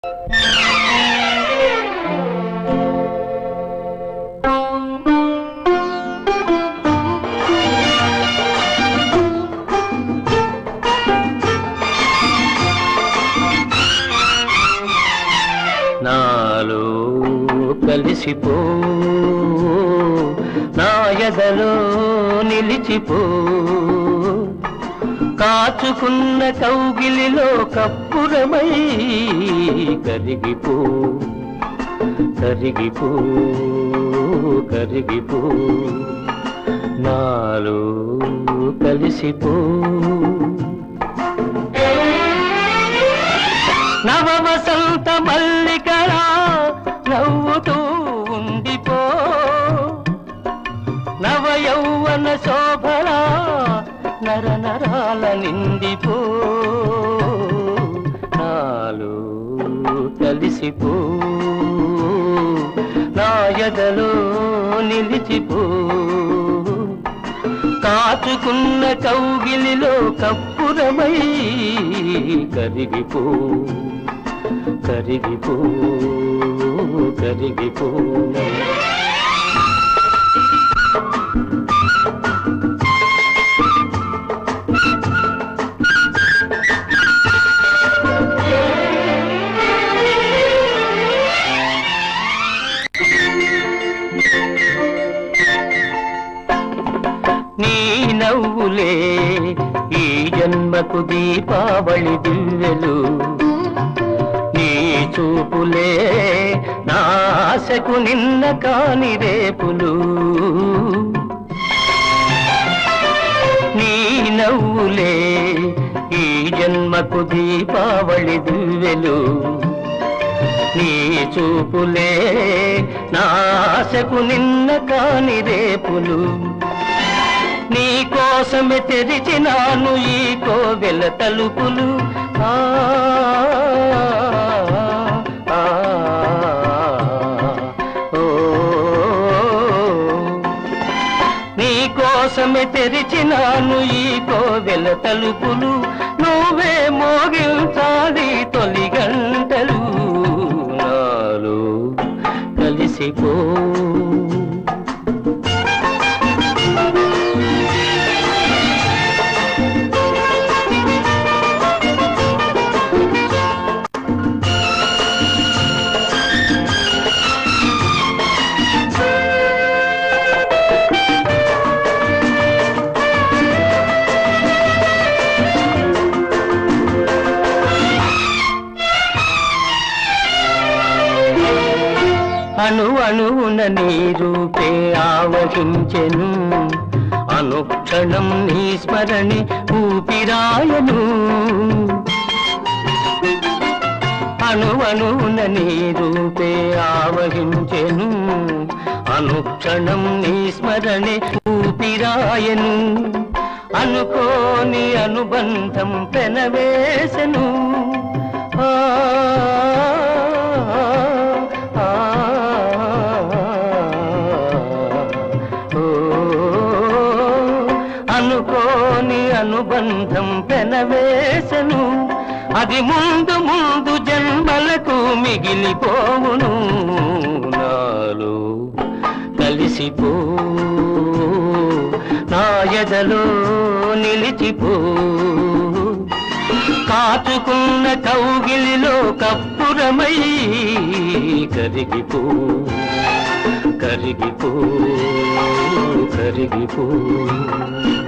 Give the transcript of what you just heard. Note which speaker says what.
Speaker 1: నాలో కలిసిపో నా ఎదలో నిలిచిపో కాచుకున్న కౌగిలిలో కప్పురమై కరిగిపో కరిగిపో కరిగిపో నాలో కలిసిపో నవ వసంత మల్లికరా నవ్వుతూ ఉండిపో నవ యౌవన శోభరా నర నరాల నిండిపో నాలో కలిసిపో నా ఎదలో నిలిచిపో కాచుకున్న కౌగిలిలో కప్పురమై కరిగిపో కరిగిపో కరిగిపో నీ నవ్వులే ఈ జన్మకు దీపావళి దివ్యలు నీ చూపులే నా ఆశకు నిన్న కాని రేపులు నీ నవ్వులే ఈ జన్మకు దీపావళి దివ్యలు నీ చూపులే నా ఆశకు నిన్న కాని రేపులు నీ కోసమే తెరిచినాను ఈ కోవెల తలుపులు ఆ, ఆ, ఓ. నీ కోసమే తెరిచినాను ఈ కోవెల తలుపులు నువ్వే మోగించాలి తొలి గంటలు నాలో కలిసిపో అణు అణువున నీ రూపే ఆవహించెను అనుక్షణం నీ స్మరణి ఊపిరాయను అణు అణువున నీ రూపే ఆవహించెను అనుక్షణం నీ స్మరణి ఊపిరాయను అనుకోని అనుబంధం పెనవేసెను ఆ, ఆ, ఓ, అనుకోని అనుబంధం పెనవేసెను అది ముందు ముందు జన్మలకు మిగిలిపోవును నాలో కలిసిపో నా ఎదలో నిలిచిపో కాచుకున్న కౌగిలిలో కప్పురమై కరిగిపో కరిగిపో కరిగిపో